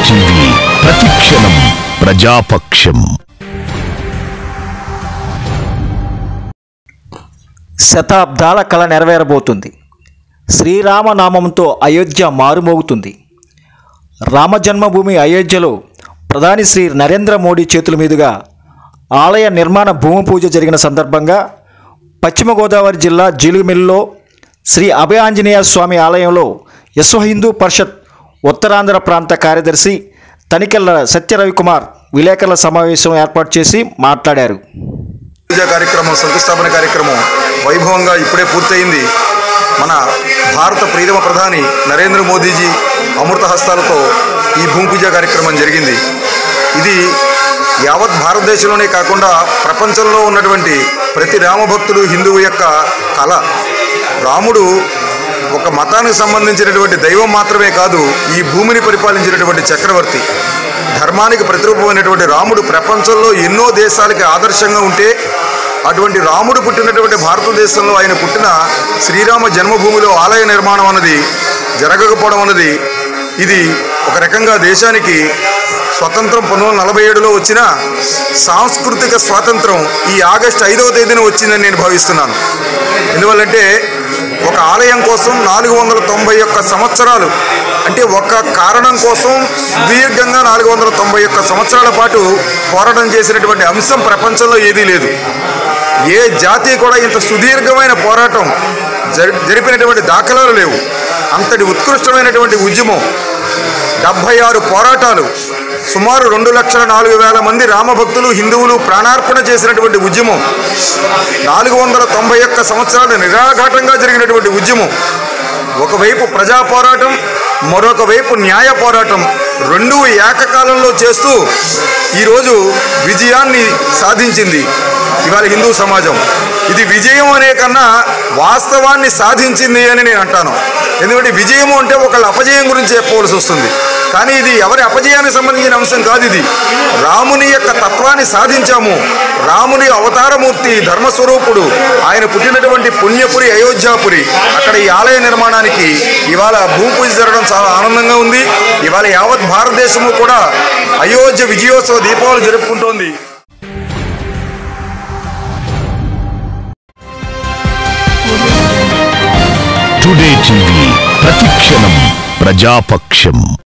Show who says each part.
Speaker 1: TV ప్రతిక్షణం ప్రజాపక్షం
Speaker 2: శతాబ్దాల కళ నెరవేరబోతుంది శ్రీరామనామంతో అయోధ్య మారుమోగుతుంది రామజన్మభూమి అయోధ్యలో ప్రధాని శ్రీ నరేంద్ర మోడీ చేతుల మీదుగా ఆలయ నిర్మాణ భూమి పూజ జరిగిన సందర్భంగా పశ్చిమ గోదావరి జిల్లా జిలుమిల్లో శ్రీ అభయ ఆంజనేయ స్వామి ఆలయంలో యశ్వ హిందూ పరిషత్ ఉత్తరాంధ్ర ప్రాంత కార్యదర్శి తనికెళ్ల సత్యరవికుమార్ విలేకరుల సమావేశం ఏర్పాటు చేసి మాట్లాడారు
Speaker 3: పూజ కార్యక్రమం శంకుస్థాపన కార్యక్రమం వైభవంగా ఇప్పుడే పూర్తయింది మన భారత ప్రియతమ ప్రధాని నరేంద్ర మోదీజీ అమృత హస్తాలతో ఈ భూమి పూజ కార్యక్రమం జరిగింది ఇది యావత్ భారతదేశంలోనే కాకుండా ప్రపంచంలో ఉన్నటువంటి ప్రతి రామభక్తుడు హిందువు యొక్క కళ రాముడు ఒక మతానికి సంబంధించినటువంటి దైవం మాత్రమే కాదు ఈ భూమిని పరిపాలించినటువంటి చక్రవర్తి ధర్మానికి ప్రతిరూపమైనటువంటి రాముడు ప్రపంచంలో ఎన్నో దేశాలకి ఆదర్శంగా ఉంటే అటువంటి రాముడు పుట్టినటువంటి భారతదేశంలో ఆయన పుట్టిన శ్రీరామ జన్మభూమిలో ఆలయ నిర్మాణం అన్నది జరగకపోవడం అన్నది ఇది ఒక రకంగా దేశానికి స్వతంత్రం పంతొమ్మిది వందల నలభై ఏడులో వచ్చిన సాంస్కృతిక స్వాతంత్రం ఈ ఆగస్టు ఐదవ తేదీన వచ్చిందని నేను భావిస్తున్నాను ఎందువల్లంటే ఒక ఆలయం కోసం నాలుగు వందల తొంభై ఒక్క సంవత్సరాలు అంటే ఒక కారణం కోసం సుదీర్ఘంగా నాలుగు వందల తొంభై ఒక్క సంవత్సరాల పాటు పోరాటం చేసినటువంటి అంశం ప్రపంచంలో ఏదీ లేదు ఏ జాతి కూడా ఇంత సుదీర్ఘమైన పోరాటం జరి జరిపినటువంటి దాఖలాలు లేవు అంతటి ఉత్కృష్టమైనటువంటి ఉద్యమం డెబ్భై ఆరు పోరాటాలు సుమారు రెండు లక్షల నాలుగు వేల మంది రామభక్తులు హిందువులు ప్రాణార్పణ చేసినటువంటి ఉద్యమం నాలుగు వందల తొంభై ఒక్క సంవత్సరాలు నిరాఘాటంగా జరిగినటువంటి ఉద్యమం ఒకవైపు ప్రజా పోరాటం మరొక వైపు న్యాయ పోరాటం రెండూ ఏకకాలంలో చేస్తూ ఈరోజు విజయాన్ని సాధించింది ఇవాళ హిందూ సమాజం ఇది విజయం అనే కన్నా వాస్తవాన్ని సాధించింది అని నేను అంటాను ఎందుకంటే విజయము అంటే ఒకళ్ళ అపజయం గురించి చెప్పవలసి వస్తుంది కానీ ఇది ఎవరి అపజయానికి సంబంధించిన అంశం కాదు ఇది రాముని యొక్క తత్వాన్ని సాధించాము రాముని అవతారమూర్తి ధర్మస్వరూపుడు ఆయన పుట్టినటువంటి పుణ్యపురి అయోధ్యాపురి అక్కడ ఈ ఆలయ నిర్మాణానికి ఇవాళ భూమి పూజ జరగడం చాలా ఆనందంగా ఉంది ఇవాళ యావత్ భారతదేశము కూడా అయోధ్య విజయోత్సవ దీపావళి జరుపుకుంటోంది
Speaker 1: టుడే టీవీ ప్రతిక్షణం ప్రజాపక్షం